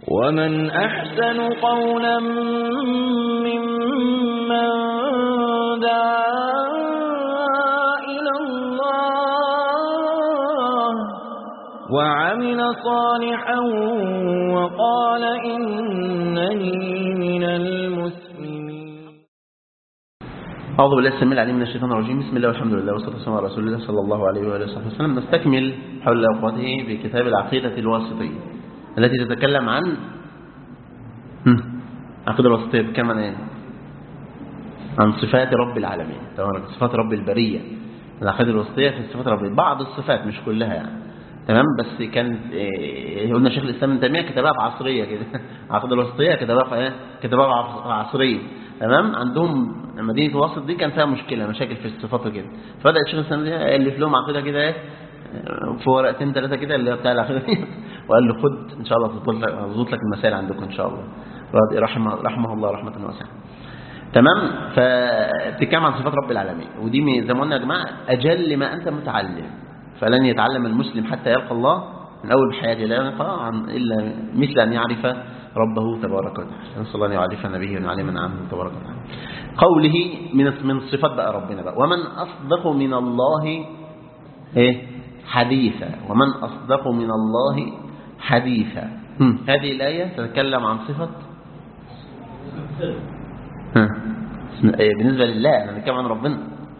ومن أحسن قولا ممن دعا إلى الله وعمل صالحا وقال إنني من المسلمين أعوذ بالله السميع العليم من الشيطان الرجيم بسم الله والحمد لله والصلاة والسلام على رسول الله صلى الله عليه وآله وصحبه وسلم نستكمل حول أخوته في كتاب العقيدة الواسطية التي تتكلم عن هم، عقيدة الواسطية بكم عن إيه؟ عن صفات رب العالمين تمام صفات رب البرية العقيدة الواسطية في صفات رب بعض الصفات مش كلها يعني تمام بس كان إيه قلنا شيخ الاسلام ابن تيميه كتبها في عصريه كده العقيده الوسطيه كتبها في ايه كتبها في عصريه تمام عندهم مدينه الوسط دي كان فيها مشكله مشاكل في الصفات وكده فبدا الشيخ الاسلام ده الف لهم عقيده كده ايه في ورقتين ثلاثه كده اللي هي بتاع العقيده دي وقال له خد ان شاء الله تظبط لك تظبط لك المسائل عندكم ان شاء الله رحمه رحمه الله رحمه واسعه تمام فبتتكلم عن صفات رب العالمين ودي زي ما قلنا يا جماعه اجل ما انت متعلم فلن يتعلم المسلم حتى يلقى الله من أول حياته لا يلقى عن إلا مثل أن يعرف ربه تبارك وتعالى نسأل الله أن يعرف نبيه وأن يعلمنا عنه تبارك وتعالى قوله من من صفات بقى ربنا بقى ومن أصدق من الله إيه حديثا ومن أصدق من الله حديثا هم. هذه الآية تتكلم عن صفة ها. بالنسبة لله أنا نتكلم عن ربنا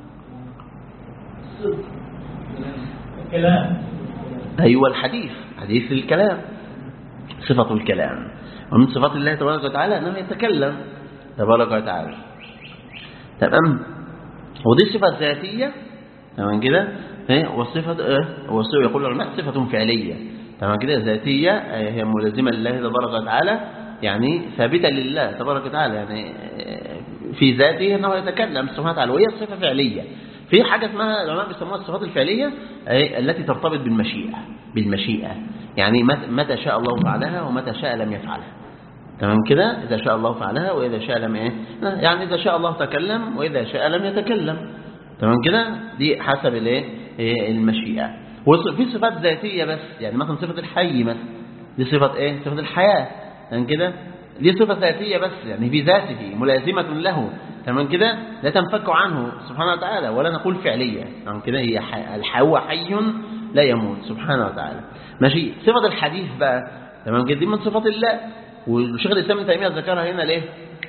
كلام أيوة الحديث حديث الكلام صفة الكلام ومن صفات الله تبارك وتعالى أنه يتكلم تبارك وتعالى تمام ودي صفة ذاتية تمام كده والصفة والصفة يقول العلماء صفة فعلية تمام كده ذاتية هي ملازمة لله تبارك وتعالى يعني ثابتة لله تبارك وتعالى يعني في ذاته أنه يتكلم سبحانه وتعالى وهي الصفة فعلية في حاجة اسمها العلماء بيسموها الصفات الفعلية التي ترتبط بالمشيئة بالمشيئة يعني متى شاء الله فعلها ومتى شاء لم يفعلها تمام كده إذا شاء الله فعلها وإذا شاء لم إيه يعني إذا شاء الله تكلم وإذا شاء لم يتكلم تمام كده دي حسب الايه المشيئة وفي صفات ذاتية بس يعني مثلا صفة الحي مثلا دي صفة إيه صفة الحياة تمام كده دي صفة ذاتية بس يعني في ذاته ملازمة له تمام كده لا تنفك عنه سبحانه وتعالى ولا نقول فعلية تمام كده هي حي هو حي لا يموت سبحانه وتعالى ماشي صفة الحديث بقى تمام كده دي من صفات الله والشيخ الإسلام ابن تيمية ذكرها هنا ليه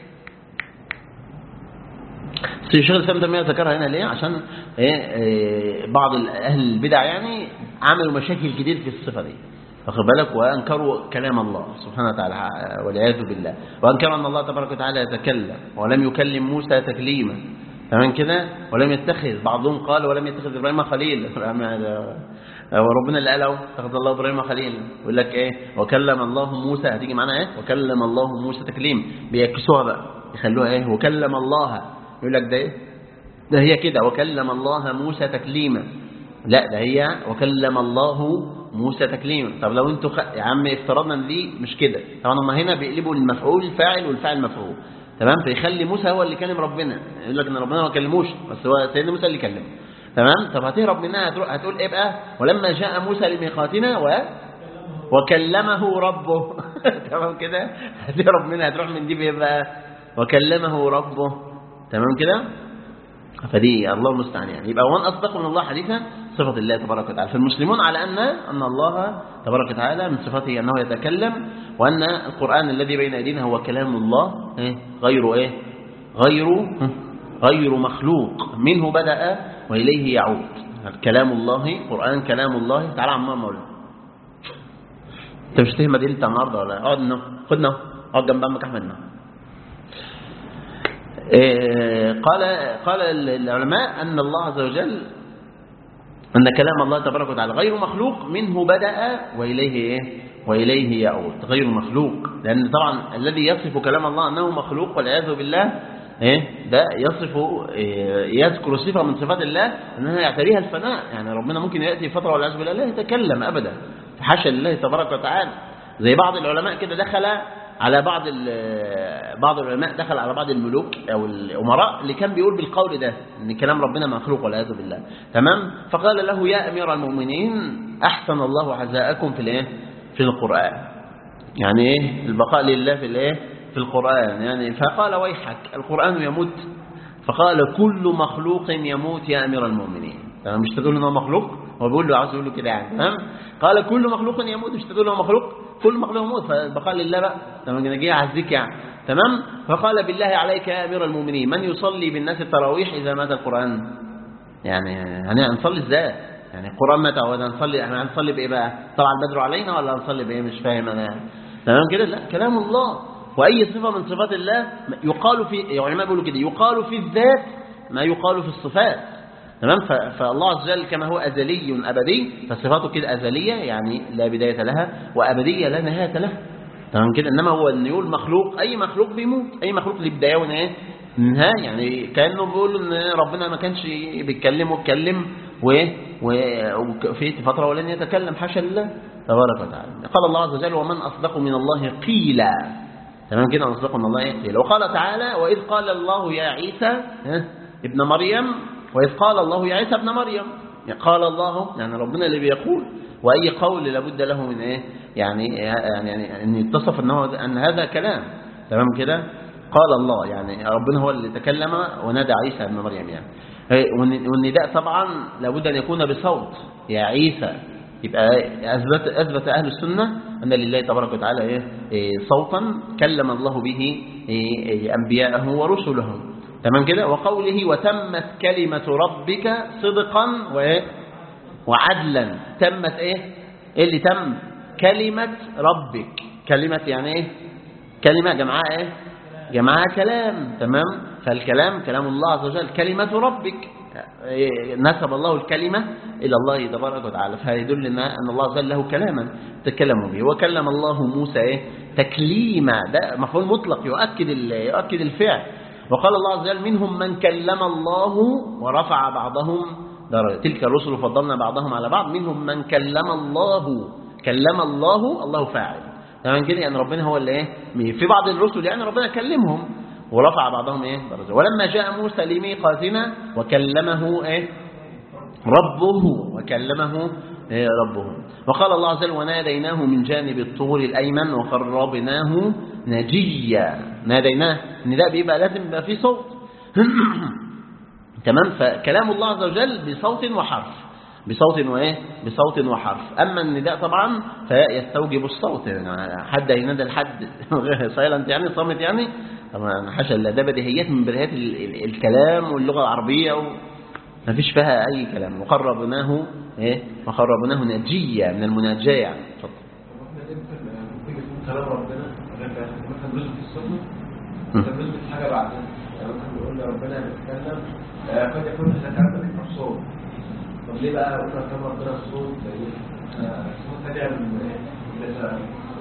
الشيخ الإسلام ابن تيمية ذكرها هنا ليه عشان إيه إيه بعض أهل البدع يعني عملوا مشاكل كتير في الصفة دي واخد بالك وانكروا كلام الله سبحانه وتعالى والعياذ بالله وانكروا ان الله تبارك وتعالى يتكلم ولم يكلم موسى تكليما تمام كده ولم يتخذ بعضهم قال ولم يتخذ ابراهيم خليلا وربنا اللي قاله اتخذ الله ابراهيم خليلا يقول لك ايه وكلم الله موسى هتيجي معانا ايه وكلم الله موسى تكليم بيعكسوها بقى يخلوها ايه وكلم الله يقول لك ده ايه ده هي كده وكلم الله موسى تكليما لا ده هي وكلم الله موسى تكليما طب لو انتوا خ... يا عم افترضنا ان دي مش كده طبعا هم هنا بيقلبوا المفعول الفاعل والفاعل مفعول تمام فيخلي موسى هو اللي كلم ربنا يقول لك ان ربنا ما كلموش بس هو سيدنا موسى اللي كلمه تمام طب هتهرب منها هتروح هتقول ايه بقى ولما جاء موسى لميقاتنا و وكلمه ربه تمام كده هتهرب منها هتروح من دي بايه بقى وكلمه ربه تمام كده فدي الله المستعان يعني يبقى ومن اصدق من الله حديثا صفة الله تبارك وتعالى فالمسلمون على أن أن الله تبارك وتعالى من صفاته أنه يتكلم وأن القرآن الذي بين أيدينا هو كلام الله غير إيه غير غير مخلوق منه بدأ وإليه يعود كلام الله قرآن كلام الله تعالى عما مولا انت مش تهم دي انت النهارده ولا اقعد خدنا اقعد جنب امك احمد قال قال العلماء أن الله عز وجل أن كلام الله تبارك وتعالى غير مخلوق منه بدأ وإليه إيه؟ وإليه يعود غير مخلوق لأن طبعا الذي يصف كلام الله أنه مخلوق والعياذ بالله إيه؟ ده يصف إيه يذكر صفة من صفات الله أنها يعتريها الفناء يعني ربنا ممكن يأتي فترة والعياذ بالله لا يتكلم أبدا فحاشا لله تبارك وتعالى زي بعض العلماء كده دخل على بعض بعض العلماء دخل على بعض الملوك او الامراء اللي كان بيقول بالقول ده ان كلام ربنا مخلوق والعياذ بالله تمام فقال له يا امير المؤمنين احسن الله عزاءكم في الايه في القران يعني ايه البقاء لله في الايه في القرآن يعني فقال ويحك القرآن يموت فقال كل مخلوق يموت يا أمير المؤمنين تمام مش تقول انه مخلوق هو بيقول له عاوز يقول له كده يعني تمام قال كل مخلوق يموت مش تقول انه مخلوق كل مخلوق يموت فالبقاء لله بقى تمام كده جه يعزيك يعني تمام فقال بالله عليك يا أمير المؤمنين من يصلي بالناس التراويح إذا مات القرآن يعني هنصلي ازاي يعني القرآن متى ولا هنصلي احنا هنصلي بايه بقى طبعا البدر علينا ولا هنصلي بايه مش فاهم انا تمام كده لا كلام الله واي صفه من صفات الله يقال في يعني العلماء بيقولوا كده يقال في الذات ما يقال في الصفات تمام فالله عز وجل كما هو ازلي ابدي فصفاته كده ازليه يعني لا بدايه لها وابديه لا نهايه لها تمام كده انما هو ان يقول مخلوق اي مخلوق بيموت اي مخلوق ليه بدايه ونهايه نهايه يعني كانه بيقول ان ربنا ما كانش بيتكلم واتكلم وفي فترة ولن يتكلم حاشا لله تبارك وتعالى قال الله عز وجل ومن أصدق من الله قيلا تمام كده أصدق من الله قيلا وقال تعالى وإذ قال الله يا عيسى ابن مريم وإذ قال الله يا عيسى ابن مريم قال الله يعني ربنا اللي بيقول وأي قول لابد له من إيه يعني يعني, يعني أن يتصف أنه أن هذا كلام تمام كده قال الله يعني ربنا هو اللي تكلم ونادى عيسى ابن مريم يعني والنداء طبعا لابد أن يكون بصوت يا عيسى يبقى أثبت, أثبت أهل السنة أن لله تبارك وتعالى إيه صوتا كلم الله به إيه أنبياءه ورسله تمام كده وقوله وتمت كلمة ربك صدقا وإيه وعدلا تمت إيه إيه اللي تم كلمة ربك كلمة يعني إيه كلمة جمعها إيه جمعها كلام تمام فالكلام كلام الله عز وجل كلمة ربك نسب الله الكلمة إلى الله تبارك وتعالى فيدل أن الله عز وجل له كلاما تكلم به وكلم الله موسى إيه؟ تكليما ده مفعول مطلق يؤكد يؤكد الفعل وقال الله عز وجل منهم من كلم الله ورفع بعضهم درجة تلك الرسل فضلنا بعضهم على بعض منهم من كلم الله كلم الله الله فاعل تمام كده يعني ربنا هو اللي ايه في بعض الرسل يعني ربنا كلمهم ورفع بعضهم ايه درجه ولما جاء موسى لميقاتنا وكلمه ايه ربه وكلمه إيه ربه وقال الله عز وجل وناديناه من جانب الطور الايمن وقربناه نجيا ناديناه النداء بيبقى لازم يبقى فيه صوت تمام فكلام الله عز وجل بصوت وحرف بصوت وايه بصوت وحرف اما النداء طبعا فيستوجب الصوت يعني حد ينادى لحد سايلنت يعني صامت يعني طبعا حاشا الله ده بديهيات من بديهيات الكلام واللغه العربيه و... ما فيش فيها اي كلام وقربناه ايه وقربناه نجيا من المناجاه يعني اتفضل كلام ربنا مثلا نثبت السنه مثلا نثبت حاجه بعدين يعني مثلا بيقول ربنا بيتكلم قد يكون احنا كلامنا بيكون صوت طب ليه بقى قلنا كلام ربنا الصوت الصوت تابع من لسه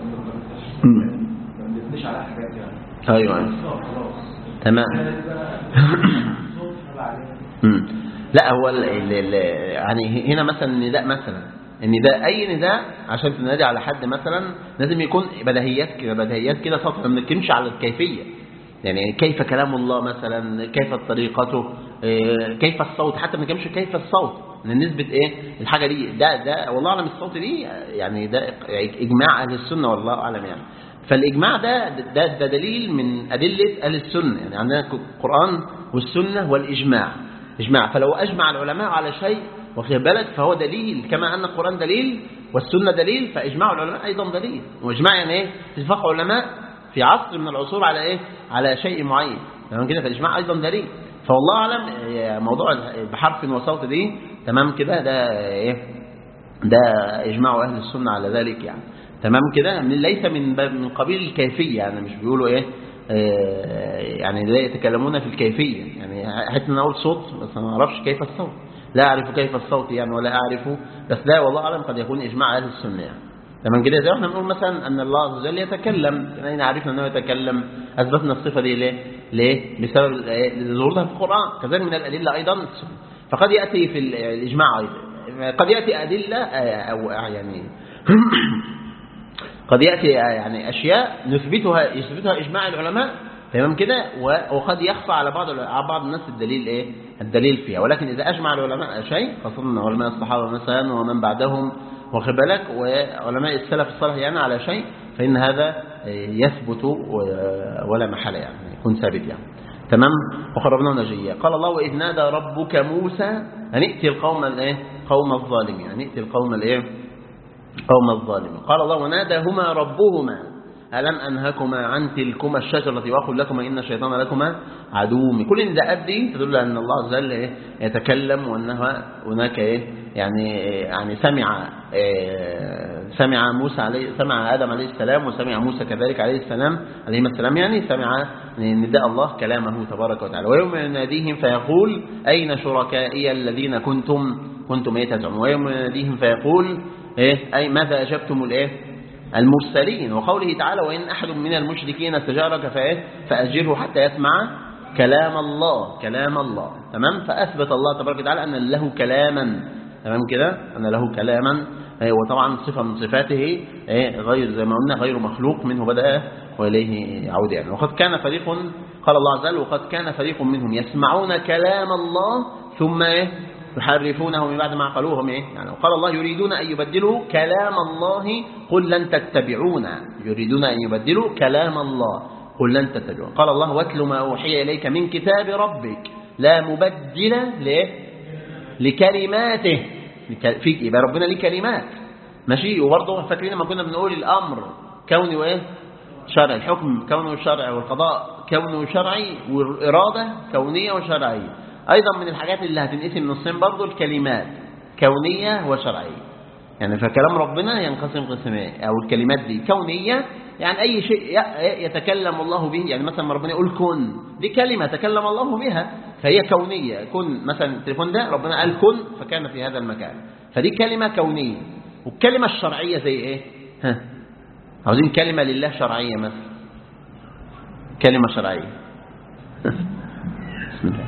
ما بنبنيش على حاجات يعني ايوه ايوه خلاص تمام صوت عليها مم. لا هو ال ال ال يعني هنا مثلا النداء مثلا النداء اي نداء عشان تنادي على حد مثلا لازم يكون بديهيات كده بديهيات كده سطح ما بنتكلمش على الكيفيه يعني كيف كلام الله مثلا كيف طريقته إيه، كيف الصوت حتى ما نتكلمش كيف الصوت لان نسبه ايه الحاجه دي ده ده والله اعلم الصوت دي يعني ده اجماع اهل السنه والله اعلم يعني فالاجماع ده ده, ده دليل من ادله اهل السنه يعني عندنا القران والسنه والاجماع اجماع فلو اجمع العلماء على شيء واخد بالك فهو دليل كما ان القران دليل والسنه دليل فاجماع العلماء ايضا دليل واجماع يعني ايه اتفاق علماء في عصر من العصور على ايه على شيء معين تمام كده فالاجماع ايضا دليل فوالله اعلم موضوع بحرف وصوت دي تمام كده ده ايه ده اجماع اهل السنه على ذلك يعني تمام كده من ليس من باب من قبيل الكيفيه يعني مش بيقولوا ايه آه، يعني لا يتكلمون في الكيفيه يعني حتى انا اقول صوت بس ما اعرفش كيف الصوت لا اعرف كيف الصوت يعني ولا اعرف بس ده والله اعلم قد يكون اجماع اهل السنه يعني تمام كده زي ما احنا بنقول مثلا ان الله عز وجل يتكلم اين عرفنا انه يتكلم اثبتنا الصفه دي ليه ليه بسبب ظهورها في القران كذلك من الادله ايضا السنة. فقد ياتي في الاجماع ايضا قد ياتي ادله او يعني قد ياتي يعني اشياء نثبتها يثبتها اجماع العلماء تمام كده وقد يخفى على بعض على بعض الناس الدليل ايه الدليل فيها ولكن اذا اجمع العلماء شيء خاصه علماء الصحابه مثلا ومن بعدهم واخد بالك وعلماء السلف الصالح يعني على شيء فإن هذا يثبت ولا محل يعني يكون ثابت يعني تمام وقربناه نجيا قال الله وإذ نادى ربك موسى أن ائتي القوم الايه قوم الظالمين أن ائتي القوم الايه قوم الظالمين قال الله وناداهما ربهما ألم أنهكما عن تلكما الشجرة وأقول لكما إن الشيطان لكما عدو كل النداءات دي تدل أن الله عز وجل إيه يتكلم وأنها هناك إيه يعني يعني سمع إيه سمع موسى عليه سمع آدم عليه السلام وسمع موسى كذلك عليه السلام عليهما السلام يعني سمع نداء الله كلامه تبارك وتعالى ويوم يناديهم فيقول أين شركائي الذين كنتم كنتم ايه تدعون ويوم يناديهم فيقول ايه أي ماذا أجبتم الايه المرسلين وقوله تعالى وإن أحد من المشركين استجارك فإيه فأجره حتى يسمع كلام الله كلام الله تمام فأثبت الله تبارك وتعالى أن له كلاما تمام كده أن له كلاما وطبعا صفة من صفاته غير زي ما قلنا غير مخلوق منه بدأ وإليه يعود يعني وقد كان فريق قال الله عز وجل وقد كان فريق منهم يسمعون كلام الله ثم إيه يحرفونه من بعد ما عقلوهم إيه يعني قال الله يريدون أن يبدلوا كلام الله قل لن تتبعونا يريدون أن يبدلوا كلام الله قل لن تتبعون قال الله واتل ما أوحي إليك من كتاب ربك لا مبدل ليه لكلماته فيك يبقى ربنا ليه كلمات ماشي وبرضه فاكرين لما كنا بنقول الأمر كوني وإيه شرعي الحكم كونه وشرعي والقضاء كونه وشرعي والإرادة كونية وشرعية أيضا من الحاجات اللي هتنقسم نصين برضه الكلمات كونية وشرعية يعني فكلام ربنا ينقسم قسمين أو الكلمات دي كونية يعني أي شيء يتكلم الله به يعني مثلا ربنا يقول كن دي كلمة تكلم الله بها فهي كونية كن مثلا التليفون ده ربنا قال كن فكان في هذا المكان فدي كلمة كونية والكلمة الشرعية زي ايه ها عاوزين كلمة لله شرعية مثلا كلمة شرعية بسم الله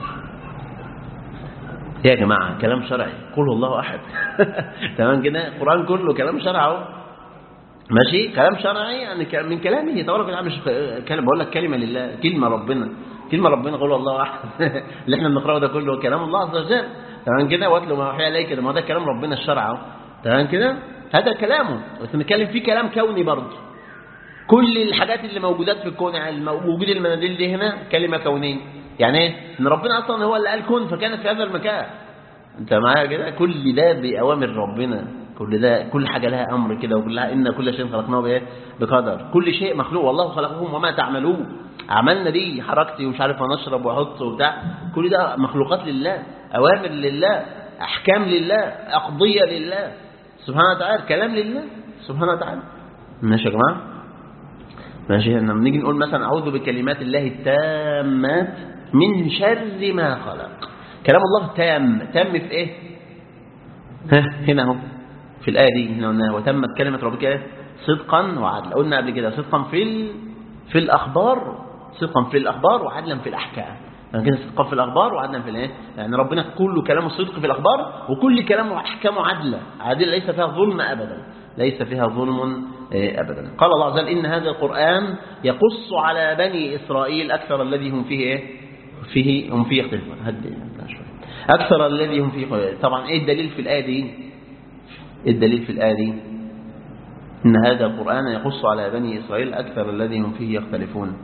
يا جماعة كلام شرعي قولوا الله أحد تمام كده القرآن كله كلام شرعي اهو ماشي كلام شرعي يعني من كلامه تبارك وتعالى مش كلام بقول لك كلمة لله كلمة ربنا كلمة ربنا قولوا الله أحد اللي احنا بنقرأه ده كله كلام الله عز وجل تمام كده واتلوا ما وحي عليك ده ما ده كلام ربنا الشرع اهو تمام كده هذا كلامه بس بنتكلم فيه كلام كوني برضه كل الحاجات اللي موجودات في الكون يعني وجود المناديل دي هنا كلمة كونية يعني ايه ان ربنا اصلا هو اللي قال كن فكانت في هذا المكان انت معايا كده كل ده باوامر ربنا كل ده كل حاجه لها امر كده وكلها ان كل شيء خلقناه بايه بقدر كل شيء مخلوق والله خلقكم وما تعملون عملنا دي حركتي ومش عارف انشرب واحط وبتاع كل ده مخلوقات لله اوامر لله احكام لله اقضيه لله سبحانه وتعالى كلام لله سبحانه وتعالى ماشي يا جماعه ماشي لما بنيجي نقول مثلا اعوذ بكلمات الله التامات من شر ما خلق كلام الله تام تام في ايه ها هنا اهو في الايه دي هنا قلنا وتمت كلمه ربك ايه صدقا وعدلا قلنا قبل كده صدقا في ال... في الاخبار صدقا في الاخبار وعدلا في الاحكام يعني كده صدقا في الاخبار وعدلا في الايه يعني ربنا كله كلامه صدق في الاخبار وكل كلامه احكامه عدله عادله ليس فيها ظلم ابدا ليس فيها ظلم ابدا قال الله عز وجل ان هذا القران يقص على بني اسرائيل اكثر الذي هم فيه ايه فيه هم فيه يختلفون هدي شويه اكثر الذي هم فيه طبعا ايه الدليل في الايه دي إيه الدليل في الايه دي ان هذا القران يقص على بني اسرائيل اكثر الذي هم فيه يختلفون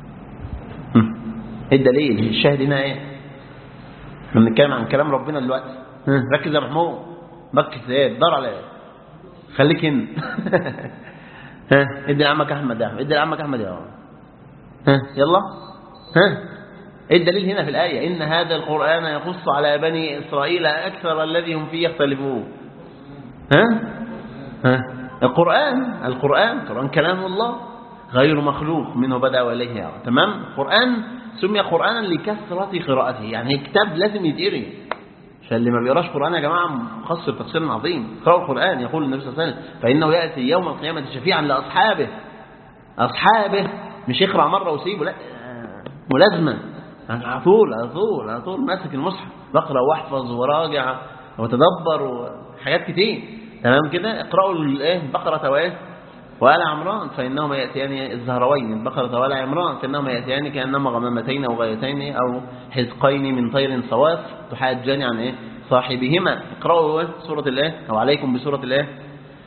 ايه الدليل الشاهد هنا ايه احنا بنتكلم عن كلام ربنا دلوقتي ركز يا محمود ركز ايه دار على ايه خليك هنا ها ادي لعمك احمد يا احمد ادي لعمك احمد يا ها يلا ها ايه الدليل هنا في الايه ان هذا القران يقص على بني اسرائيل اكثر الذي هم فيه يختلفون ها ها القران القران القران كلام الله غير مخلوق منه بدا واليه يعني. تمام القران سمي قرانا لكثره قراءته يعني كتاب لازم يتقري عشان اللي ما بيقراش قرآن يا جماعة مقصر تقصير عظيم اقرأوا القرآن يقول النبي صلى الله عليه وسلم فإنه يأتي يوم القيامة شفيعا لأصحابه أصحابه مش يقرأ مرة ويسيبه لا ملازمة على طول على طول على طول ماسك المصحف بقرأ واحفظ وراجع وتدبر وحاجات كتير تمام كده اقرأوا الايه بقرة وايه وآل عمران فإنهما يأتيان الزهروين البقرة وآل عمران فإنهما يأتيان كأنهما غمامتين أو غايتين أو حزقين من طير صواف تحاجان عن إيه صاحبهما اقرأوا سورة الإيه أو عليكم بسورة الإيه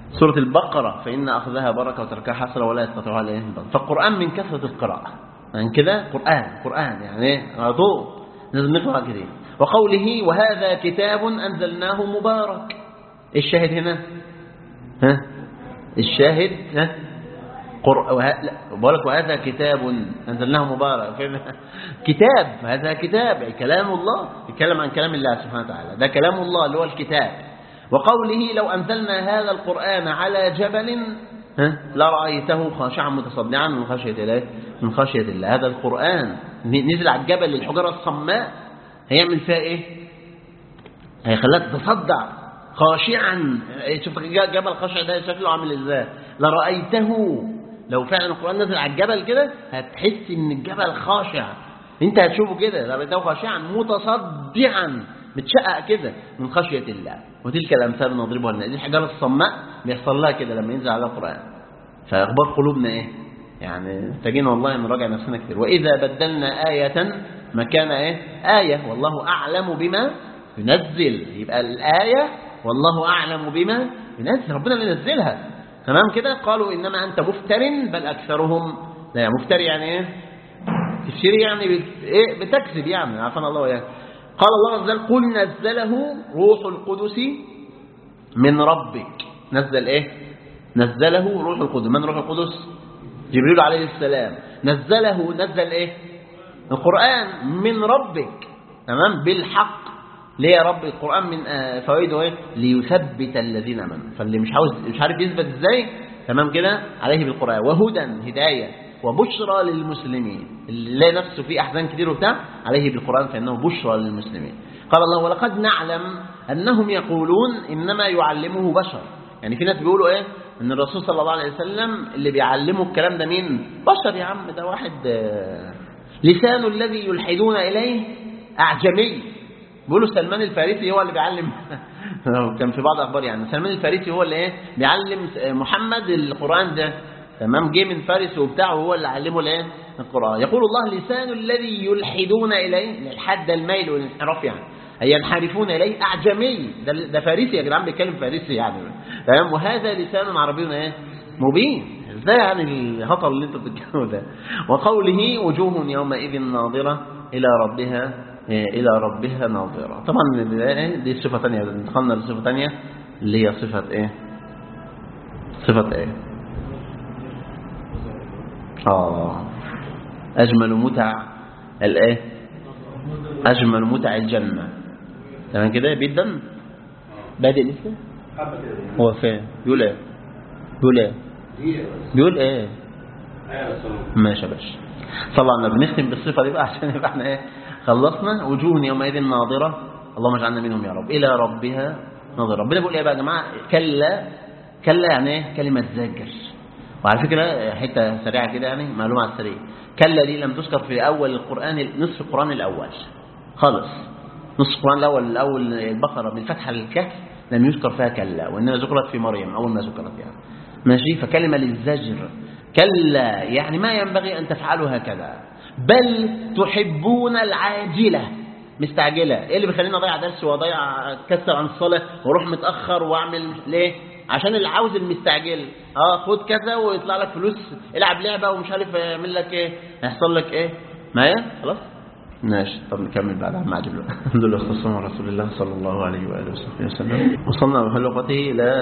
سورة البقرة فإن أخذها بركة وتركها حسرة ولا يستطيعها عليه فالقرآن من كثرة القراءة يعني كده قرآن قرآن يعني على طول لازم نقرأ كده وقوله وهذا كتاب أنزلناه مبارك الشاهد هنا ها الشاهد ها قر... وه... لا بقول لك وهذا كتاب أنزلناه مبارك فين؟ كتاب هذا كتاب أي كلام الله يتكلم عن كلام الله سبحانه وتعالى ده كلام الله اللي هو الكتاب وقوله لو أنزلنا هذا القرآن على جبل ها لرأيته خاشعا متصدعا من خشية الله من خشية الله هذا القرآن نزل على الجبل الحجرة الصماء هيعمل فيها ايه هيخليها تتصدع خاشعا شوف جبل خاشع ده شكله عامل ازاي لرأيته لو فعلا القرآن نزل على الجبل كده هتحس ان الجبل خاشع انت هتشوفه كده لرأيته خاشعا متصدعا متشقق كده من خشية الله وتلك الأمثال نضربها لنا دي الحجارة الصماء بيحصل لها كده لما ينزل على القرآن فأخبار قلوبنا إيه يعني محتاجين والله نراجع نفسنا كتير وإذا بدلنا آية مكان إيه آية والله أعلم بما ينزل يبقى الآية والله أعلم بما ينزل ربنا اللي ينزلها تمام كده قالوا إنما أنت مفتر بل أكثرهم لا مفتر يعني إيه تفسير يعني بت... إيه بتكذب يعني عفنا الله وياك قال الله عز وجل قل نزله روح القدس من ربك نزل ايه نزله روح القدس من روح القدس جبريل عليه السلام نزله نزل ايه القرآن من ربك تمام بالحق ليه يا رب القرآن من آه فوائده ايه ليثبت الذين امنوا فاللي مش عاوز مش عارف يثبت ازاي تمام كده عليه بالقرآن وهدى هدايه وبشرى للمسلمين اللي نفسه فيه أحزان كتير وبتاع عليه بالقرآن فإنه بشرى للمسلمين قال الله ولقد نعلم أنهم يقولون إنما يعلمه بشر يعني في ناس بيقولوا إيه إن الرسول صلى الله عليه وسلم اللي بيعلمه الكلام ده مين بشر يا عم ده واحد لسان الذي يلحدون إليه أعجمي بيقولوا سلمان الفارسي هو اللي بيعلم كان في بعض أخبار يعني سلمان الفارسي هو اللي إيه بيعلم محمد القرآن ده تمام جه من فارس وبتاعه هو اللي علمه الايه القران يقول الله لسان الذي يلحدون اليه الحد الميل والانحراف يعني أي ينحرفون اليه اعجمي ده, ده فارسي يا جدعان بيتكلم فارسي يعني تمام وهذا لسان عربي ايه مبين ازاي يعني الهطل اللي انت بتتكلمه ده وقوله وجوه يومئذ ناظره الى ربها الى ربها ناظره طبعا دي صفه ثانيه دخلنا لصفه ثانيه اللي هي صفه ايه صفه ايه آه أجمل متع الإيه أجمل متع الجنة تمام كده بيدا بادئ لسه هو فين بيقول ايه بيقول ايه بيقول ايه ماشي يا باشا صلى على النبي نختم بالصفة دي بقى عشان يبقى احنا ايه خلصنا وجوه يومئذ ناظرة اللهم اجعلنا منهم يا رب إلى ربها ناظرة ربنا بيقول ايه بقى يا جماعة كلا كلا يعني ايه كلمة زجر وعلى فكرة حتة سريعة كده يعني معلومة على السريع كلا دي لم تذكر في أول القرآن نصف القرآن الأول خالص نصف القرآن الأول الأول البقرة من فتحة للكهف لم يذكر فيها كلا وإنما ذكرت في مريم أول ما ذكرت يعني ماشي فكلمة للزجر كلا يعني ما ينبغي أن تفعلوا هكذا بل تحبون العاجلة مستعجلة ايه اللي بيخليني اضيع درس واضيع كسر عن الصلاة واروح متأخر واعمل ليه عشان اللي عاوز المستعجل اه خد كذا ويطلع لك فلوس العب لعبة ومش عارف يعمل لك ايه هيحصل لك ايه معايا خلاص ماشي طب نكمل بعد عم عجل الحمد لله والصلاة على رسول الله صلى الله عليه وآله وصحبه وسلم وصلنا بحلقته إلى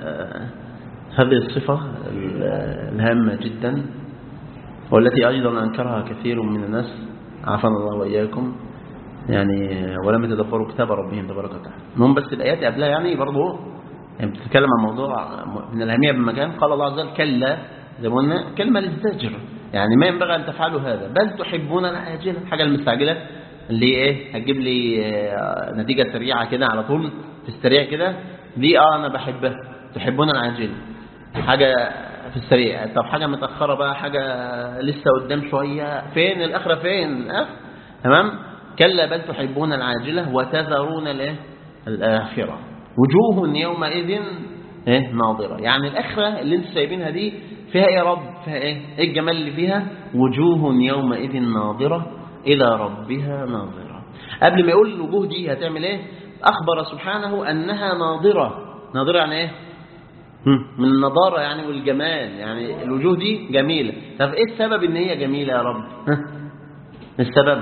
هذه الصفة الهامة جدا والتي أيضا أنكرها كثير من الناس عافانا الله وإياكم يعني ولم يتدبروا كتاب ربهم تبارك وتعالى المهم بس الآيات قبلها يعني برضه يعني بتتكلم عن موضوع من الأهمية بمكان قال الله عز وجل كلا زي ما قلنا كلمة للزجر يعني ما ينبغي أن تفعلوا هذا بل تحبون العاجلة الحاجة المستعجلة اللي ايه هتجيب لي نتيجة سريعة كده على طول في السريع كده دي اه انا بحبها تحبون العاجلة حاجة في السريع طب حاجة متأخرة بقى حاجة لسه قدام شوية فين الآخرة فين أه؟ تمام كلا بل تحبون العاجلة وتذرون الايه الآخرة وجوه يومئذ ايه ناظرة يعني الآخرة اللي انتم سايبينها دي فيها ايه يا رب فيها ايه ايه الجمال اللي فيها وجوه يومئذ ناظرة إلى ربها ناظرة قبل ما يقول الوجوه دي هتعمل ايه أخبر سبحانه أنها ناظرة ناظرة يعني ايه من النضارة يعني والجمال يعني الوجوه دي جميلة طب ايه السبب ان هي جميلة يا رب ها؟ السبب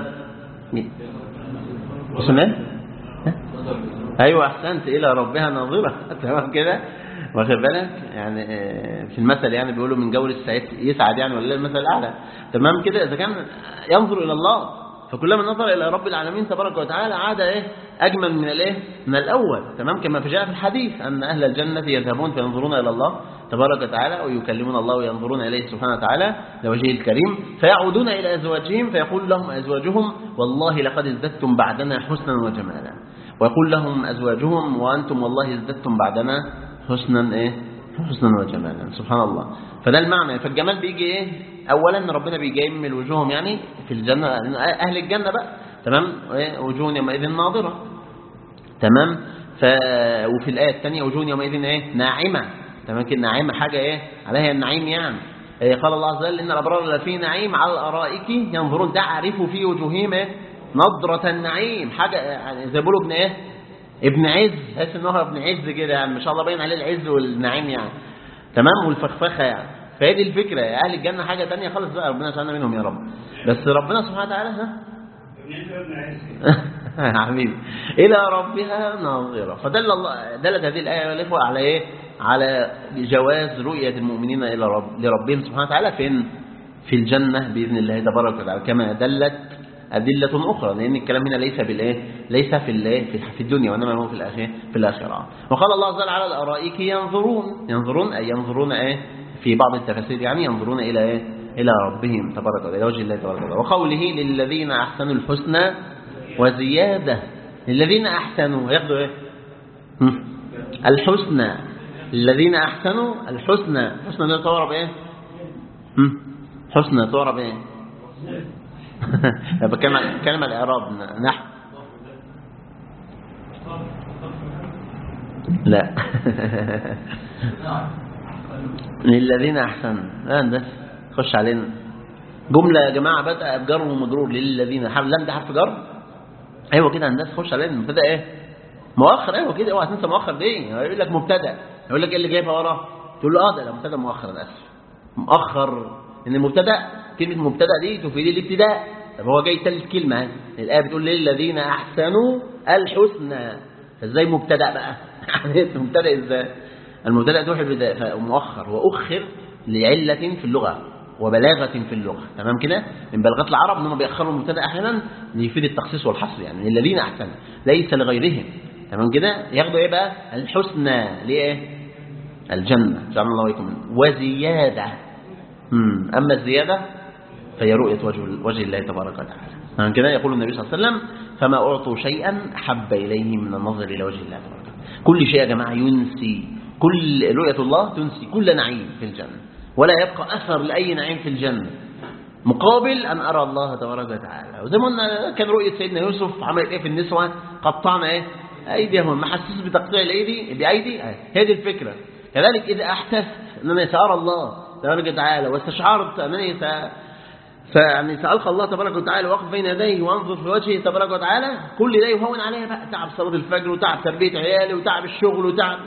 اسمه ايه ها؟ ايوه احسنت الى ربها ناظرة تمام كده واخد بالك يعني آه، في المثل يعني بيقولوا من جور السعيد يسعد يعني ولا المثل الاعلى تمام كده اذا كان ينظر الى الله فكلما نظر الى رب العالمين تبارك وتعالى عاد ايه اجمل من الايه من الاول تمام كما في جاء في الحديث ان اهل الجنه يذهبون فينظرون الى الله تبارك وتعالى ويكلمون الله وينظرون اليه سبحانه وتعالى لوجهه الكريم فيعودون الى ازواجهم فيقول لهم ازواجهم والله لقد ازددتم بعدنا حسنا وجمالا ويقول لهم ازواجهم وانتم والله ازددتم بعدنا حسنا ايه حسنا وجمالا سبحان الله فده المعنى فالجمال بيجي ايه اولا ان ربنا بيجمل وجوههم يعني في الجنه اهل الجنه بقى تمام إيه؟ وجوه يومئذ ناظره تمام ف وفي الايه الثانيه وجوه يومئذ ايه ناعمه تمام كده ناعمه حاجه ايه عليها النعيم يعني إيه قال الله عز وجل ان الابرار لفي نعيم على الارائك ينظرون تعرف في وجوههم إيه؟ نضره النعيم حاجه يعني زي ما بيقولوا ابن ايه ابن عز تحس ان هو ابن عز كده يعني ما شاء الله باين عليه العز والنعيم يعني تمام والفخفخه يعني فهي دي الفكره اهل الجنه حاجه تانية خالص بقى ربنا يجعلنا منهم يا رب بس ربنا سبحانه وتعالى ها يا حبيبي الى ربها ناظره فدل الله دلت هذه الايه والاخوه على ايه على جواز رؤيه المؤمنين الى رب لربهم سبحانه وتعالى فين في الجنه باذن الله تبارك وتعالى كما دلت أدلة أخرى لأن الكلام هنا ليس بالإيه ليس في الإيه في في الدنيا وإنما هو في الآخرة في الآخرة وقال الله عز وجل على الأرائك ينظرون ينظرون أي ينظرون إيه في بعض التفاسير يعني ينظرون إلى إيه إلى ربهم تبارك وتعالى إلى وجه الله تبارك وتعالى وقوله للذين أحسنوا الحسنى وزيادة للذين أحسنوا ياخدوا إيه هم؟ الحسنى الذين أحسنوا الحسنى الحسنى ده تعرف إيه هم؟ حسنى تعرف إيه بتكلم كلمة الإعراب نحو لا للذين أحسنوا لا بس خش علينا جملة يا جماعة بدأ بجر ومجرور للذين حرف لم ده حرف جر أيوة كده هندسة خش علينا مبتدأ إيه مؤخر أيوة كده اوعى تنسى مؤخر دي يقول لك مبتدأ يقول لك إيه اللي جايبها وراه تقول له اه ده لا مبتدأ مؤخر أنا آسف مؤخر إن المبتدأ كلمة مبتدأ دي تفيد الابتداء طب هو جاي تالت كلمة الآية بتقول للذين أحسنوا الحسنى ازاي مبتدأ بقى يعني مبتدأ ازاي المبتدأ توحي البداية مؤخر وأخر لعلة في اللغة وبلاغة في اللغة تمام كده من بلاغات العرب انهم بيأخروا المبتدأ أحيانا ليفيد التخصيص والحصر يعني للذين أحسنوا ليس لغيرهم تمام كده ياخدوا ايه بقى الحسنى ليه الجنة جعلنا الله ويكم وزيادة مم. أما الزيادة فهي رؤية وجه, وجه الله تبارك وتعالى عن كده يقول النبي صلى الله عليه وسلم فما أعطوا شيئا حب إليهم من النظر إلى وجه الله تبارك وتعالى كل شيء يا جماعة ينسي كل رؤية الله تنسي كل نعيم في الجنة ولا يبقى أثر لأي نعيم في الجنة مقابل أن أرى الله تبارك وتعالى وزي ما قلنا كان رؤية سيدنا يوسف عملت إيه في النسوة قطعنا إيه أيديهم ما حسس بتقطيع الأيدي بأيدي هي دي الفكرة كذلك إذا أحسست أن أنا سأرى الله تبارك وتعالى واستشعرت أنني س... فيعني سألقى الله تبارك وتعالى واقف بين يديه وانظر في وجهه تبارك وتعالى كل ده يهون عليها بقى تعب صلاة الفجر وتعب تربية عيالي وتعب الشغل وتعب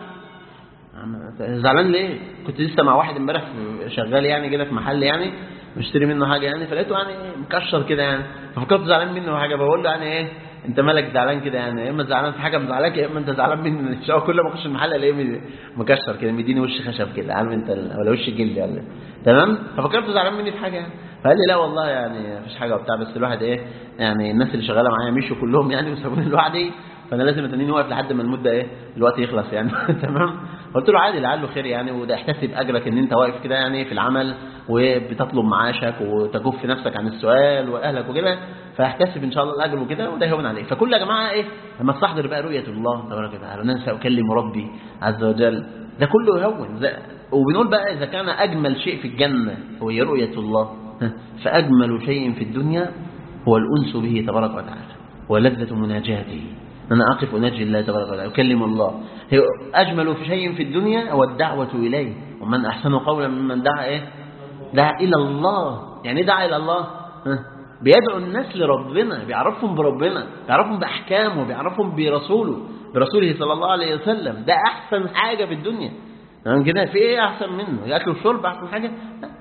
زعلان ليه كنت لسه مع واحد امبارح شغال يعني كده في محل يعني مشتري منه حاجه يعني فلقيته يعني مكشر كده يعني ففكرت زعلان منه حاجه بقول له يعني ايه انت مالك زعلان كده يعني يا اما زعلان في حاجه مزعلاك يا اما انت زعلان مني الشقه كل ما اخش المحل الاقيه مكشر كده مديني وش خشب كده عارف انت ولا وش جلد يعني تمام ففكرت زعلان مني في حاجه يعني فقال لي لا والله يعني مفيش حاجه وبتاع بس الواحد ايه يعني الناس اللي شغاله معايا مشوا كلهم يعني وسابوني لوحدي فانا لازم اتنيني واقف لحد ما المده ايه الوقت يخلص يعني تمام قلت له عادي لعله خير يعني وده احتسب اجرك ان انت واقف كده يعني في العمل وبتطلب معاشك وتكف نفسك عن السؤال واهلك وكده فاحتسب ان شاء الله الاجر وكده وده يهون عليك فكل يا جماعه ايه لما استحضر بقى رؤيه الله تبارك وتعالى وننسى اكلم ربي عز وجل ده كله يهون وبنقول بقى اذا كان اجمل شيء في الجنه هو رؤيه الله فاجمل شيء في الدنيا هو الانس به تبارك وتعالى ولذه مناجاته أنا أقف أناجي الله تبارك وتعالى أكلم الله هي أجمل في شيء في الدنيا هو الدعوة إليه ومن أحسن قولا ممن دعا إيه دعا إلى الله يعني دعا إلى الله بيدعو الناس لربنا بيعرفهم بربنا بيعرفهم بأحكامه بيعرفهم برسوله برسوله صلى الله عليه وسلم ده أحسن حاجة في الدنيا تمام كده في ايه احسن منه الاكل والشرب احسن حاجه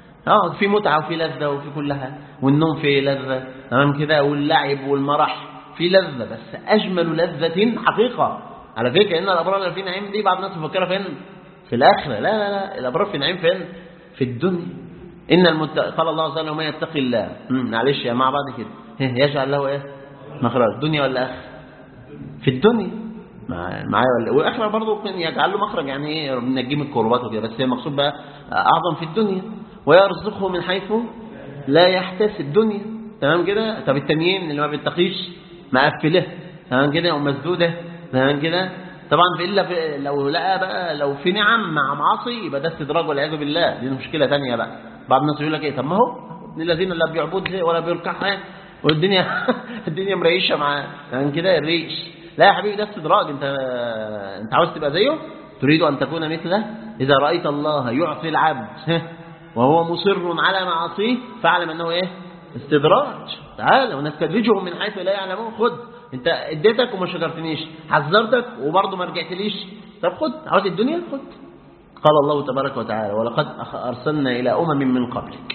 اه في متعه وفي لذه وفي كل حاجه والنوم فيه لذه تمام كده واللعب والمرح في لذه بس اجمل لذه حقيقه على فكره ان الابرار اللي في نعيم دي بعض الناس مفكرها فين في الاخره لا لا لا الابرار في نعيم فين في الدنيا ان المت... قال الله عز وجل ومن يتقي الله مم، معلش يا مع بعض كده إيه، يجعل له ايه مخرج دنيا ولا اخره في الدنيا مع- معايا ولا والاخره برضه ممكن يجعل له مخرج يعني ايه ربنا ينجيه من الكربات وكده بس هي المقصود بقى اعظم في الدنيا ويرزقه من حيث لا يحتسب دنيا تمام كده طب التانيين اللي ما بيتقيش مقفله تمام كده ومسدوده تمام كده طبعا في الا في لو لقى بقى لو في نعم مع معاصي يبقى ده استدراج والعياذ بالله دي مشكله ثانيه بقى بعض الناس يقول لك ايه طب ما هو ابن الذين لا بيعبد ولا بيركع والدنيا الدنيا مريشه معاه يعني كده الريش لا يا حبيبي ده استدراج انت انت عاوز تبقى زيه تريد ان تكون مثله اذا رايت الله يعطي العبد وهو مصر على معاصيه فاعلم انه ايه استدراج تعال ونستدرجهم من حيث لا يعلمون خد انت اديتك وما شكرتنيش حذرتك وبرضه ما رجعتليش طب خد عاوز الدنيا خد قال الله تبارك وتعالى ولقد أخ- أرسلنا إلى أمم من قبلك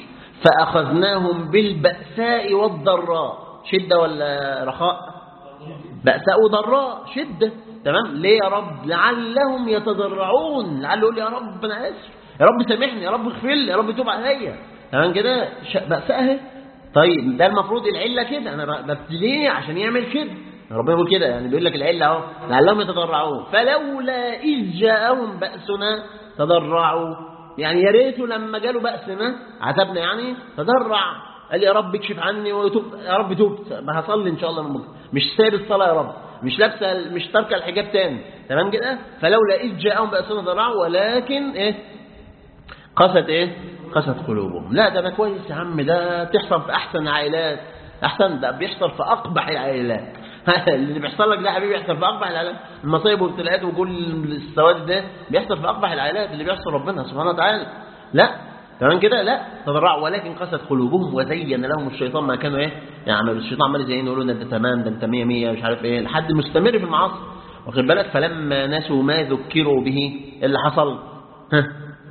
فأخذناهم بالبأساء والضراء شدة ولا رخاء بأساء وضراء شدة تمام ليه يا رب لعلهم يتضرعون لعله يقول يا رب أنا آسف يا رب سامحني يا رب اغفر لي يا رب توب عليا تمام كده ش- بأساء اهي طيب ده المفروض العلة كده أنا ب- ببتليه عشان يعمل كده ربنا يقول كده يعني بيقول لك العلة اهو لعلهم يتضرعون فلولا إذ جاءهم بأسنا تضرعوا يعني يا ريته لما جاله بأسنا عتبنا يعني تضرع قال يا رب اكشف عني وتوب يا رب تبت ما هصلي ان شاء الله من بكره مش سايب الصلاه يا رب مش لابسه مش تاركه الحجاب تاني تمام كده فلولا اذ جاءهم بأسنا ضرعوا ولكن ايه قست ايه قست قلوبهم لا ده ده كويس يا عم ده تحصل في احسن العائلات احسن ده بيحصل في اقبح العائلات اللي بيحصل لك ده يا حبيبي بيحصل في اقبح العائلات المصايب والابتلاءات وكل السواد ده بيحصل في اقبح العائلات اللي بيحصل ربنا سبحانه وتعالى لا تمام كده لا تضرعوا ولكن قست قلوبهم وزين لهم الشيطان ما كانوا ايه يعني الشيطان عمال يزين يقولوا ده انت تمام ده انت 100 100 مش عارف ايه لحد مستمر في المعاصي واخد بالك فلما نسوا ما ذكروا به إيه اللي حصل ها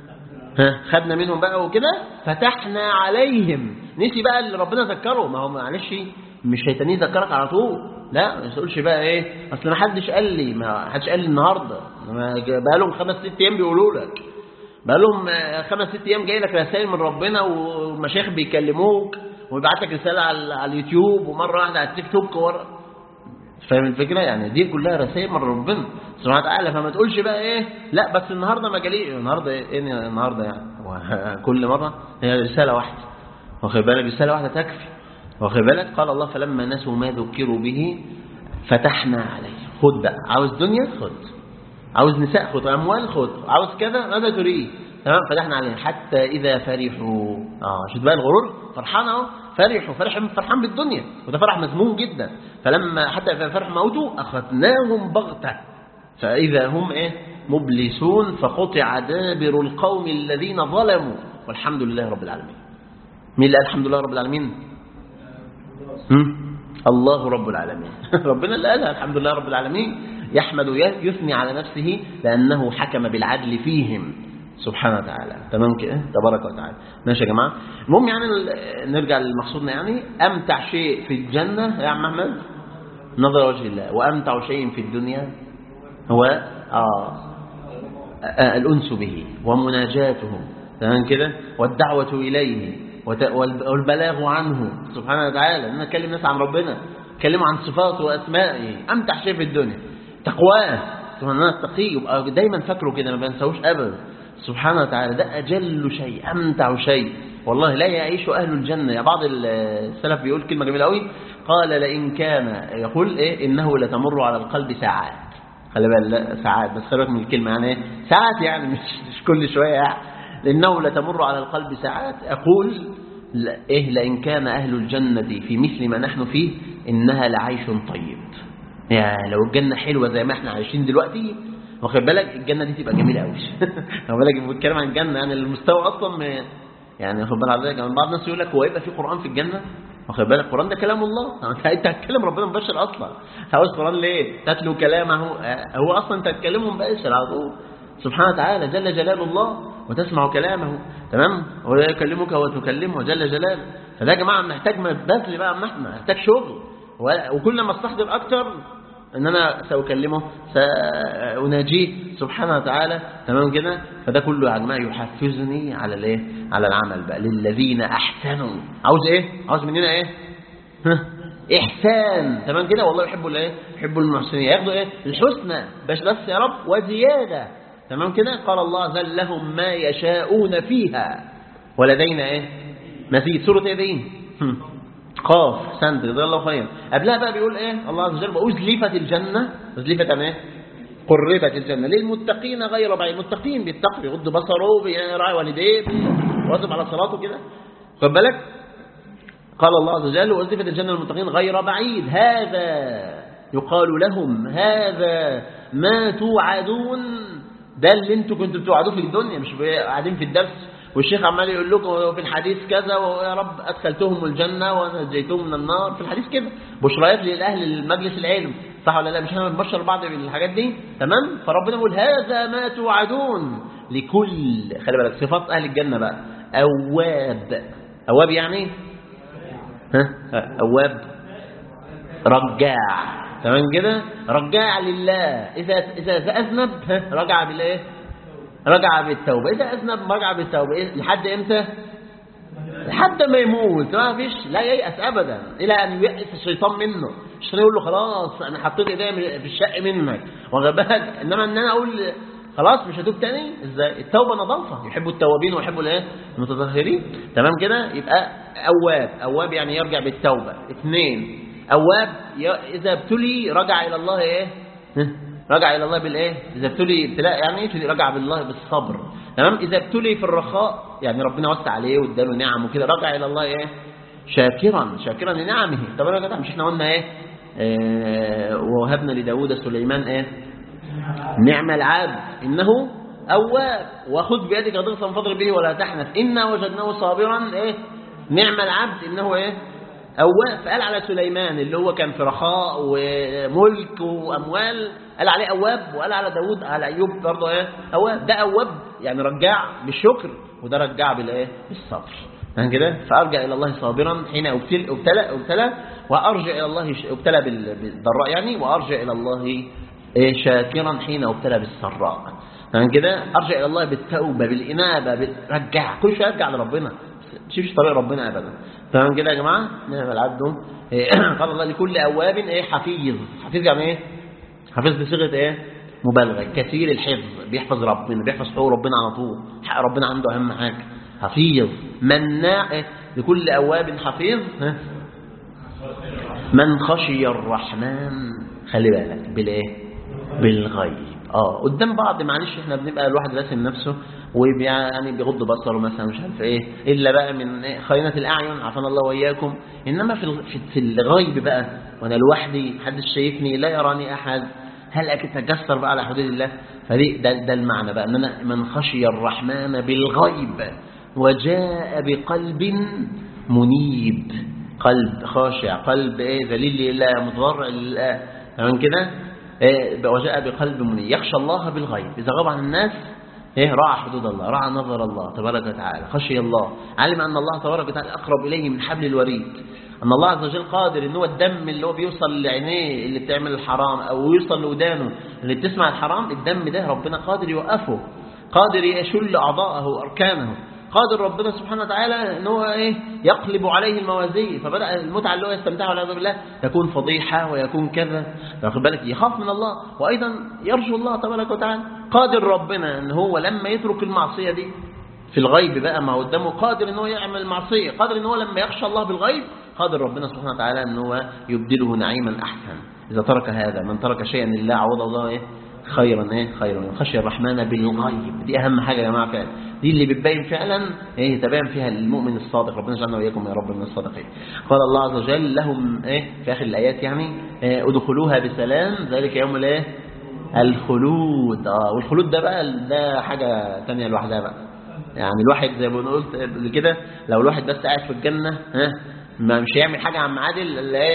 ها خدنا منهم بقى وكده فتحنا عليهم نسي بقى اللي ربنا ذكره ما هو معلش مش هيتنيه يذكرك على طول لا ما تقولش بقى ايه اصل ما حدش قال لي ما حدش قال لي النهارده بقى لهم خمس ست ايام بيقولوا لك بقى لهم خمس ست ايام جاي لك رسائل من ربنا ومشايخ بيكلموك ويبعت لك رساله على, على اليوتيوب ومره واحده على التيك توك ومره فاهم الفكره يعني دي كلها رسائل من ربنا سبحانه وتعالى فما تقولش بقى ايه لا بس النهارده ما جالي النهارده ايه إيه النهارده يعني كل مره هي رساله واحده واخد بالك رساله واحده تكفي واخد بالك قال الله فلما نسوا ما ذكروا به فتحنا عليه خد بقى عاوز دنيا خد عاوز نساء خد اموال خد عاوز كذا ماذا تريد تمام فتحنا عليه حتى اذا فرحوا اه شوف بقى الغرور فرحان اهو فرح وفرح فرحان بالدنيا وده فرح مذموم جدا فلما حتى إذا فرح موته اخذناهم بغته فاذا هم ايه مبلسون فقطع دابر القوم الذين ظلموا والحمد لله رب العالمين مين اللي قال الحمد لله رب العالمين هم؟ الله رب العالمين ربنا اللي قالها الحمد لله رب العالمين يحمد يثني على نفسه لأنه حكم بالعدل فيهم سبحانه وتعالى تمام كده تبارك وتعالى ماشي يا جماعة المهم يعني نرجع لمقصودنا يعني أمتع شيء في الجنة يا عم أحمد نظر وجه الله وأمتع شيء في الدنيا هو آه آه الأنس به ومناجاته تمام كده والدعوة إليه والبلاغ عنه سبحانه وتعالى ان نكلم ناس عن ربنا نكلموا عن صفاته واسمائه امتع شيء في الدنيا تقواه سبحان الله التقي يبقى دايما فاكره كده ما بنساهوش ابدا سبحانه وتعالى ده اجل شيء امتع شيء والله لا يعيش اهل الجنه يا بعض السلف بيقول كلمه جميله قوي قال لئن كان يقول ايه انه لتمر على القلب ساعات خلي بالك ساعات بس خلي بالك من الكلمه يعني ايه ساعات يعني مش, مش كل شويه يعني لأنه لتمر على القلب ساعات أقول إيه لإن كان أهل الجنة في مثل ما نحن فيه إنها لعيش طيب يعني لو الجنة حلوة زي ما احنا عايشين دلوقتي واخد بالك الجنة دي تبقى جميلة قوي واخد بالك بنتكلم عن الجنة يعني المستوى أصلا يعني واخد بالك حضرتك بعض الناس يقول لك هو يبقى في قرآن في الجنة واخد بالك القرآن ده كلام الله انت هتكلم ربنا مباشر أصلا عاوز قرآن ليه تتلو كلامه هو أصلا انت هتكلمه مباشر على طول سبحانه وتعالى جل جلال الله وتسمع كلامه تمام ويكلمك وتكلمه جل جلاله فده يا جماعه محتاج بذل بقى ما احنا محتاج شغل و- وكل ما استحضر اكتر ان انا ساكلمه ساناجيه سبحانه وتعالى تمام كده فده كله يا جماعه يحفزني على الايه على العمل بقى للذين احسنوا عاوز ايه عاوز مننا ايه ها؟ احسان تمام كده والله يحبوا الايه يحبوا المحسنين ياخدوا ايه الحسنى بس بس يا رب وزياده تمام كده قال الله عز وجل لهم ما يشاءون فيها ولدينا ايه مزيد سوره ايه دي هم. قاف سند جزاه الله خيرا قبلها بقى بيقول ايه الله عز وجل وازلفت الجنه ازلفت عن ايه قربت الجنه للمتقين غير بعيد المتقين بيتقي بيغض بصره بيراعي والديه بيواظب على صلاته كده خد بالك قال الله عز وجل وازلفت الجنه للمتقين غير بعيد هذا يقال لهم هذا ما توعدون ده اللي انتوا كنتوا بتوعدوه في الدنيا مش قاعدين في الدرس والشيخ عمال يقول لكم في الحديث كذا ويا رب ادخلتهم الجنه ونجيتهم من النار في الحديث كده بشريات للاهل المجلس العلم صح ولا لا مش احنا بنبشر بعض بالحاجات دي تمام فربنا يقول هذا ما توعدون لكل خلي بالك صفات اهل الجنه بقى اواب اواب يعني ها اواب رجاع تمام كده رجاع لله اذا اذا اذنب ها، رجع بالايه رجع بالتوبه اذا اذنب رجع بالتوبه إيه؟ لحد امتى لحد ما يموت ما فيش لا ييأس ابدا الى ان ييأس الشيطان منه الشيطان يقول له خلاص انا حطيت ايديا في الشق منك واخد بالك انما ان انا اقول خلاص مش هتوب تاني ازاي التوبه نظافه يحبوا التوابين ويحبوا الايه المتطهرين تمام كده يبقى اواب اواب يعني يرجع بالتوبه اثنين اواب ي- اذا ابتلي رجع الى الله ايه ها؟ رجع الى الله بالايه اذا ابتلي ابتلاء يعني ايه رجع بالله بالصبر تمام اذا ابتلي في الرخاء يعني ربنا وسع عليه واداله نعم وكده رجع الى الله ايه شاكرا شاكرا لنعمه طب يا جدع مش احنا قلنا ايه آه، ووهبنا لداود سليمان ايه نعم العبد إنه أواب وخذ بيدك ضغطا فاضرب به ولا تحنث إنا وجدناه صابرا إيه نعم العبد إنه إيه أواب فقال على سليمان اللي هو كان في رخاء وملك وأموال قال عليه أواب وقال على داود على أيوب برضه إيه أواب ده أواب يعني رجع بالشكر وده رجع بالإيه بالصبر فاهم كده فأرجع إلى الله صابرا حين أبتل أبتلى أبتلى وأرجع إلى الله ش- أبتلى بال- بالضراء يعني وأرجع إلى الله إيه شاكرا حين ابتلى بالسراء تمام كده ارجع الى الله بالتوبه بالانابه بال- رجع كل شويه ارجع لربنا ما تمشيش طريق ربنا ابدا تمام كده يا جماعه نعم العبد إيه، قال الله لكل اواب ايه حفيظ حفيظ يعني ايه حفيظ بصيغه ايه مبالغه كثير الحفظ بيحفظ ربنا بيحفظ حقوق ربنا على طول حق ربنا عنده اهم حاجه حفيظ مناع إيه؟ لكل اواب حفيظ ها من خشي الرحمن خلي بالك بالايه بالغيب اه قدام بعض معلش احنا بنبقى الواحد راسم نفسه ويعني بيغض بصره مثلا مش عارف ايه الا بقى من إيه؟ خينه الاعين عافانا الله واياكم انما في الغ- في- في الغيب بقى وانا لوحدي محدش شايفني لا يراني احد هل اتجسر بقى على حدود الله فدي ده, ده المعنى بقى ان انا من خشي الرحمن بالغيب وجاء بقلب منيب قلب خاشع قلب ايه ذليل لله متضرع لله تمام كده إيه وجاء بقلب منيب يخشى الله بالغيب اذا غاب عن الناس ايه راعى حدود الله راعى نظر الله تبارك وتعالى خشي الله علم ان الله تبارك وتعالى اقرب اليه من حبل الوريد ان الله عز وجل قادر ان هو الدم اللي هو بيوصل لعينيه اللي بتعمل الحرام او يوصل لودانه اللي بتسمع الحرام الدم ده ربنا قادر يوقفه قادر يشل اعضاءه واركانه قادر ربنا سبحانه وتعالى ان هو ايه يقلب عليه الموازين فبدا المتعه اللي هو يستمتعها والعياذ بالله تكون فضيحه ويكون كذا واخد بالك يخاف من الله وايضا يرجو الله تبارك وتعالى قادر ربنا ان هو لما يترك المعصيه دي في الغيب بقى ما قدامه قادر ان هو يعمل المعصيه قادر ان هو لما يخشى الله بالغيب قادر ربنا سبحانه وتعالى ان هو يبدله نعيما احسن اذا ترك هذا من ترك شيئا لله عوض الله ايه خيرا ايه خيرا خشي الرحمن بالغيب دي اهم حاجه يا جماعه فعلا دي اللي بتبين فعلا ايه تبين فيها المؤمن الصادق ربنا يجعلنا واياكم يا رب من الصادقين قال الله عز وجل لهم ايه في اخر الايات يعني إيه ادخلوها بسلام ذلك يوم الايه الخلود اه والخلود ده بقى ده حاجه ثانيه لوحدها بقى يعني الواحد زي ما قلت قبل كده لو الواحد بس قاعد في الجنه ها ما مش هيعمل حاجه عم عادل الا ايه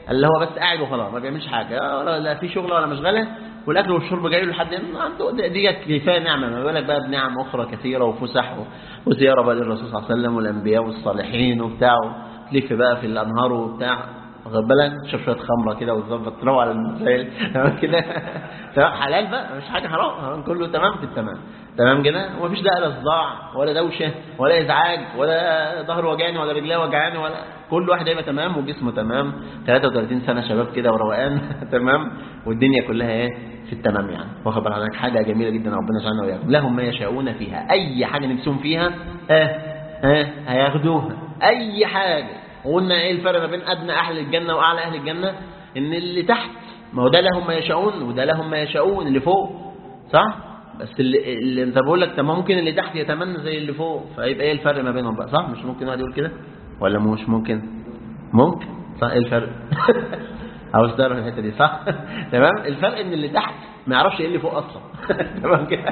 اللي هو بس قاعد وخلاص ما بيعملش حاجه ولا لا في شغل ولا مشغله والاكل والشرب جاي له لحد هنا، عنده دي كفايه نعمه ما بالك بقى بنعم اخرى كثيره وفسح و- وزياره بقى للرسول صلى الله عليه وسلم والانبياء والصالحين وبتاع تلف بقى في الانهار وبتاع واخد بالك تشرب شويه خمره كده وتظبط تروح على المسائل تمام كده تمام حلال بقى مش حاجه حرام تمام؟ كله تمام في التمام تمام كده ومفيش ده لا صداع ولا دوشه ولا ازعاج ولا ظهر وجعني ولا رجليه وجعاني ولا كل واحد هيبقى تمام وجسمه تمام 33 سنه شباب كده وروقان تمام والدنيا كلها ايه في التمام يعني واخد بالك حضرتك؟ حاجه جميله جدا ربنا يجعلنا واياكم لهم ما يشاءون فيها اي حاجه نفسهم فيها ها ها هياخدوها اي حاجه وقلنا ايه الفرق ما بين ادنى اهل الجنه واعلى اهل الجنه ان اللي تحت ما هو ده لهم ما يشاءون وده لهم ما يشاءون اللي فوق صح بس اللي, اللي انت بقول لك طب ما ممكن اللي تحت يتمنى زي اللي فوق فيبقى ايه الفرق ما بينهم بقى صح مش ممكن واحد يقول كده ولا مش ممكن ممكن صح ايه الفرق عاوز تعرف الحته دي صح تمام الفرق ان اللي تحت ما يعرفش ايه اللي فوق اصلا تمام كده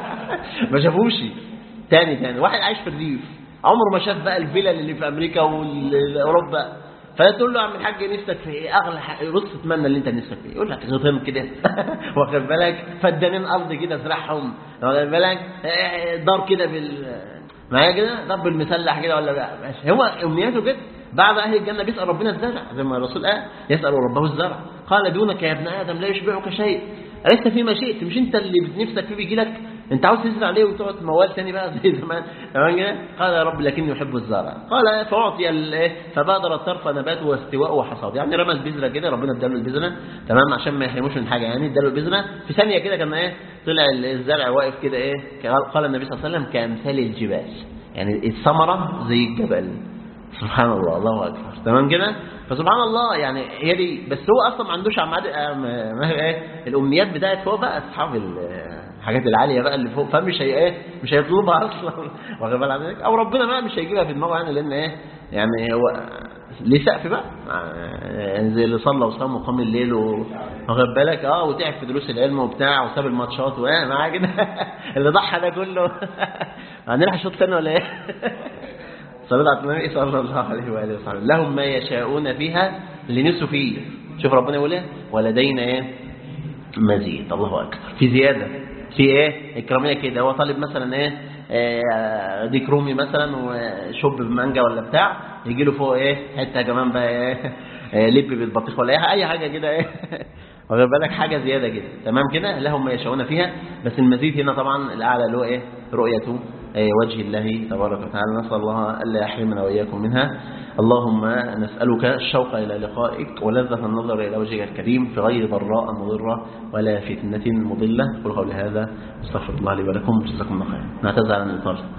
ما شافوش تاني تاني واحد عايش في الريف عمره ما شاف بقى الفيلا اللي في امريكا واوروبا فتقول له يا عم الحاج نفسك في ايه اغلى حاجه بص اتمنى اللي انت نفسك فيه يقول لك غطين كده واخد بالك فدانين ارض كده ازرعهم واخد بالك آه، دار كده بال معايا كده دار بالمسلح كده ولا بقى ماشي هو امنياته كده بعد اهل الجنه بيسال ربنا الزرع زي ما الرسول قال يسال ربه الزرع قال دونك يا ابن ادم لا يشبعك شيء أليس فيما شئت مش انت اللي نفسك فيه بيجي لك انت عاوز تزرع ليه وتقعد موال تاني بقى زي زمان تمام كده قال يا رب لكني يحب الزرع قال فاعطي ال- فبادر الطرف نباته واستواء وحصاد يعني رمى البذره كده ربنا اداله البذره تمام عشان ما يحرموش من حاجه يعني اداله البذره في ثانيه كده كان ايه طلع الزرع واقف كده ايه قال- قال النبي صلى الله عليه وسلم كامثال الجبال يعني الثمره زي الجبل سبحان الله الله اكبر تمام كده فسبحان الله يعني هي دي بس هو اصلا ما عندوش عماد آه، ما ما هي ايه الامنيات بتاعت فوق بقى اصحاب ال- الحاجات العاليه بقى اللي فوق فمش هي ايه مش هيطلبها اصلا واخد بالك حضرتك؟ او ربنا بقى مش هيجيبها في دماغه يعني لان ايه يعني هو ليه سقف بقى يعني زي اللي صلى وصام وقام الليل و- واخد بالك اه وتعب في دروس العلم وبتاع وساب الماتشات وايه معاه كده اللي ضحى ده كله هنلحق شوط ثاني ولا ايه صلى على النبي صلى الله عليه واله وسلم لهم ما يشاءون فيها اللي نفسوا فيه شوف ربنا يقول ايه ولدينا ايه مزيد الله اكبر في زياده في ايه اكراميه كده هو طالب مثلا ايه آه، ديك رومي مثلا وشوب بمانجا ولا بتاع يجي له فوق ايه حته كمان بقى ايه آه، لب بالبطيخ ولا ايه اي حاجه كده ايه واخد بالك حاجه زياده كده تمام كده لهم ما يشاءون فيها بس المزيد هنا طبعا الاعلى اللي هو ايه رؤيه آه، وجه الله تبارك وتعالى نسال الله الا يحرمنا واياكم منها اللهم نسالك الشوق الى لقائك ولذه النظر الى وجهك الكريم في غير ضراء مضره ولا فتنه مضله قل قولي هذا استغفر الله لي ولكم جزاكم الله خيرا نعتذر عن الاطاله